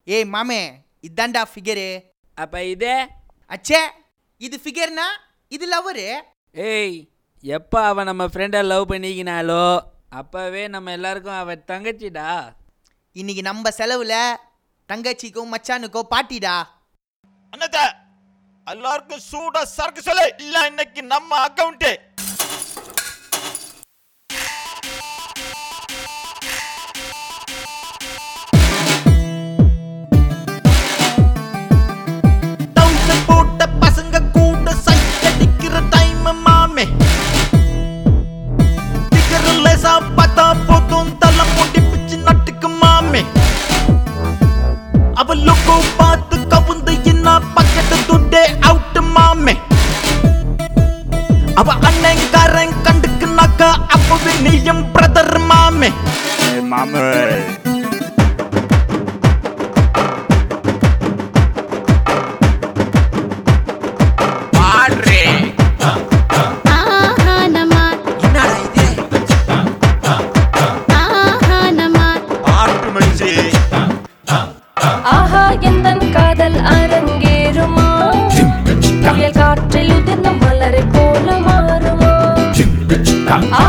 ஏய் மாமே இதாண்டா ஃபிகரு அப்ப இதே அச்சே இது ஃபிகர்னா இது லவ்வரு ஏய் எப்போ அவன் நம்ம ஃப்ரெண்டை லவ் பண்ணிக்கினாலோ அப்பவே நம்ம எல்லாருக்கும் அவ தங்கச்சிடா இன்னைக்கு நம்ம செலவுல தங்கச்சிக்கும் மச்சானுக்கும் பாட்டிடா அண்ணாத்த எல்லாருக்கும் சூடா சரக்கு சொல்லு இல்ல இன்னைக்கு நம்ம அக்கவுண்ட் போட்ட பசங்க கூட சைட் அடிக்கிற டைம் மாமே டிக்கர் லேசா பார்த்தா போதும் தலை முடி பிச்சு நட்டுக்கு மாமே அவளுக்கு பார்த்து கவுந்து என்ன பக்கத்து துட்டே அவுட் மாமே அவ அண்ணங்காரன் கண்டுக்குனாக்கா அப்பவே நீயும் பிரதர் மாமே மாமே பாடுறே ஆஹா நமார் என்னடா இது ஆஹா நமார் பாட்டு மச்சி ஆஹா எந்தன் காதல் அரங்கேறுமா புயல் காற்றில் உதிர்ந்த மலரை போல மாறுமா ஆஹா